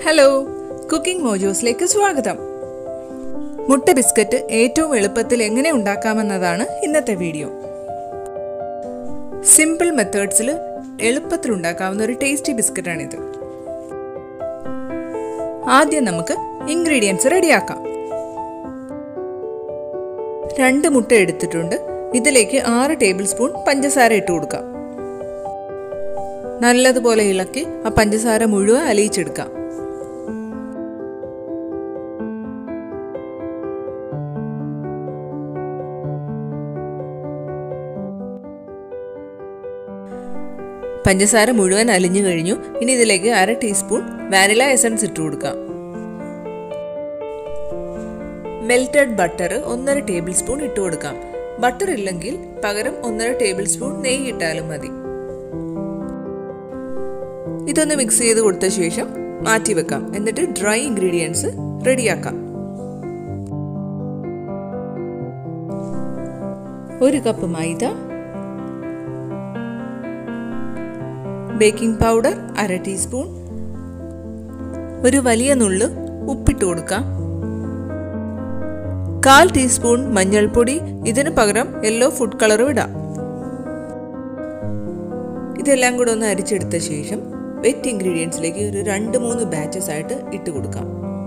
hello cooking മോജോസിലേക്ക് സ്വാഗതം മുട്ട biscuit ഏറ്റവും എളുപ്പത്തിൽ എങ്ങനെ ഉണ്ടാക്കാമെന്നതാണ് ഇന്നത്തെ വീഡിയോ സിമ്പിൾ മെത്തേഡ്സിൽ എളുപ്പത്തിൽ ഉണ്ടാക്കാവുന്ന ഒരു ടേസ്റ്റി ബിസ്ക്കറ്റാണിത് ആദ്യം നമുക്ക് ഇൻഗ്രീഡിയൻസ് റെഡിയാക്കാം രണ്ട് മുട്ട എടുത്തിട്ടുണ്ട് ഇതിലേക്ക് ആറ് ടേബിൾ സ്പൂൺ പഞ്ചസാര ഇട്ട് കൊടുക്കാം നല്ലതുപോലെ ഇളക്കി ആ പഞ്ചസാര മുഴുവൻ അലിയിച്ചെടുക്കാം പഞ്ചസാര മുഴുവൻ അലിഞ്ഞു കഴിഞ്ഞു ഇനി ഇതിലേക്ക് അര ടീസ്പൂൺ വാനില എസൻസ് ഇട്ട് കൊടുക്കാം മെൽറ്റഡ് ബട്ടർ ഒന്നര ടേബിൾ സ്പൂൺ ഇട്ട് കൊടുക്കാം ബട്ടർ ഇല്ലെങ്കിൽ പകരം ഒന്നര ടേബിൾ സ്പൂൺ നെയ്യ് ഇട്ടാലും മതി ഇതൊന്ന് മിക്സ് ചെയ്ത് കൊടുത്ത ശേഷം മാറ്റി വെക്കാം എന്നിട്ട് ഡ്രൈ ഇൻഗ്രീഡിയൻസ് റെഡിയാക്കാം ഒരു കപ്പ് മൈദ ബേക്കിംഗ് പൗഡർ അര ടീസ്പൂൺ ഒരു വലിയ നുള്ള് ഉപ്പിട്ട് കൊടുക്കാം കാൽ ടീസ്പൂൺ മഞ്ഞൾപ്പൊടി ഇതിന് പകരം യെല്ലോ ഫുഡ് കളറും ഇടാം ഇതെല്ലാം കൂടെ ഒന്ന് അരിച്ചെടുത്ത ശേഷം വെറ്റ് ഇൻഗ്രീഡിയൻസിലേക്ക് ഒരു രണ്ട് മൂന്ന് ബാച്ചസ് ആയിട്ട് ഇട്ട് കൊടുക്കാം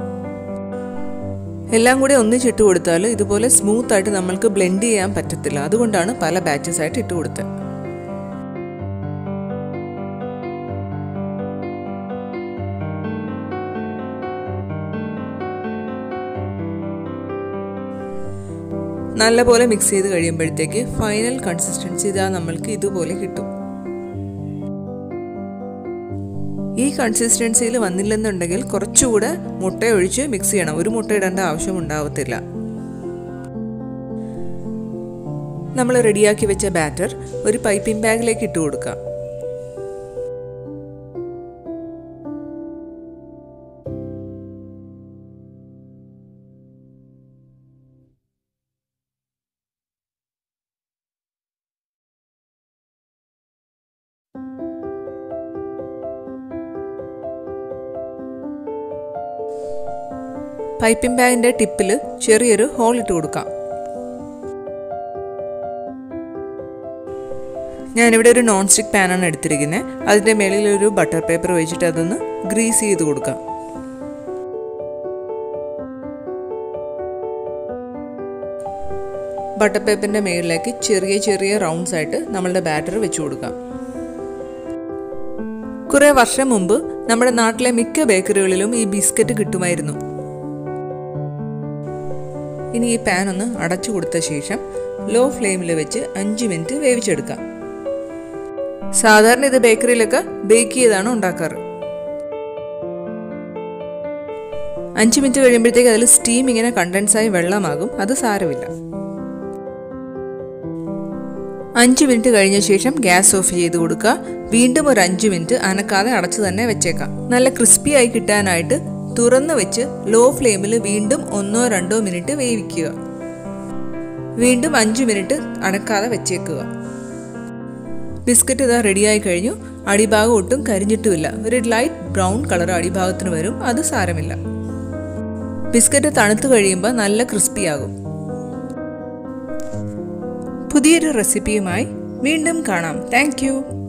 എല്ലാം കൂടെ ഒന്നിച്ചിട്ട് കൊടുത്താൽ ഇതുപോലെ സ്മൂത്ത് ആയിട്ട് നമ്മൾക്ക് ബ്ലെൻഡ് ചെയ്യാൻ പറ്റത്തില്ല അതുകൊണ്ടാണ് പല ബാച്ചസ് ആയിട്ട് ഇട്ട് കൊടുത്തത് നല്ലപോലെ മിക്സ് ചെയ്ത് കഴിയുമ്പോഴത്തേക്ക് ഫൈനൽ കൺസിസ്റ്റൻസി ഇതാ നമ്മൾക്ക് ഇതുപോലെ കിട്ടും ഈ കൺസിസ്റ്റൻസിയിൽ വന്നില്ലെന്നുണ്ടെങ്കിൽ കുറച്ചുകൂടെ മുട്ട ഒഴിച്ച് മിക്സ് ചെയ്യണം ഒരു മുട്ട ഇടേണ്ട ആവശ്യം ഉണ്ടാവത്തില്ല നമ്മൾ റെഡിയാക്കി വെച്ച ബാറ്റർ ഒരു പൈപ്പിംഗ് ബാഗിലേക്ക് ഇട്ട് കൊടുക്കാം പൈപ്പിംഗ് ബാഗിന്റെ ടിപ്പിൽ ചെറിയൊരു ഹോൾ ഇട്ട് കൊടുക്കാം ഞാനിവിടെ ഒരു നോൺ സ്റ്റിക്ക് പാനാണ് എടുത്തിരിക്കുന്നത് അതിൻ്റെ മേളിൽ ഒരു ബട്ടർ പേപ്പർ വെച്ചിട്ട് അതൊന്ന് ഗ്രീസ് ചെയ്ത് കൊടുക്കാം ബട്ടർ പേപ്പറിൻ്റെ മേളിലേക്ക് ചെറിയ ചെറിയ റൗണ്ട്സ് ആയിട്ട് നമ്മളുടെ ബാറ്റർ വെച്ച് കൊടുക്കാം കുറേ വർഷം മുമ്പ് നമ്മുടെ നാട്ടിലെ മിക്ക ബേക്കറികളിലും ഈ ബിസ്ക്കറ്റ് കിട്ടുമായിരുന്നു ഇനി ഈ പാൻ ഒന്ന് അടച്ചു കൊടുത്ത ശേഷം ലോ ഫ്ലെയിമിൽ വെച്ച് അഞ്ച് മിനിറ്റ് വേവിച്ചെടുക്കാം സാധാരണ ഇത് ബേക്കറിയിലൊക്കെ ബേക്ക് ചെയ്താണ് ഉണ്ടാക്കാറ് അഞ്ച് മിനിറ്റ് കഴിയുമ്പോഴത്തേക്ക് അതിൽ സ്റ്റീം ഇങ്ങനെ കണ്ടൻസായി വെള്ളമാകും അത് സാരമില്ല അഞ്ച് മിനിറ്റ് കഴിഞ്ഞ ശേഷം ഗ്യാസ് ഓഫ് ചെയ്ത് കൊടുക്കുക വീണ്ടും ഒരു അഞ്ച് മിനിറ്റ് അനക്കാതെ അടച്ചു തന്നെ വെച്ചേക്കാം നല്ല ക്രിസ്പി ആയി കിട്ടാനായിട്ട് തുറന്ന് വെച്ച് ലോ ഫ്ലെയിമിൽ വീണ്ടും ഒന്നോ രണ്ടോ മിനിറ്റ് വേവിക്കുക വീണ്ടും അഞ്ച് മിനിറ്റ് അടക്കാതെ വെച്ചേക്കുക ബിസ്ക്കറ്റ് ഇതാ റെഡിയായി കഴിഞ്ഞു അടിഭാഗം ഒട്ടും കരിഞ്ഞിട്ടുമില്ല ഒരു ലൈറ്റ് ബ്രൗൺ കളർ അടിഭാഗത്തിന് വരും അത് സാരമില്ല ബിസ്ക്കറ്റ് തണുത്ത് കഴിയുമ്പോൾ നല്ല ക്രിസ്പിയാകും പുതിയൊരു റെസിപ്പിയുമായി വീണ്ടും കാണാം താങ്ക്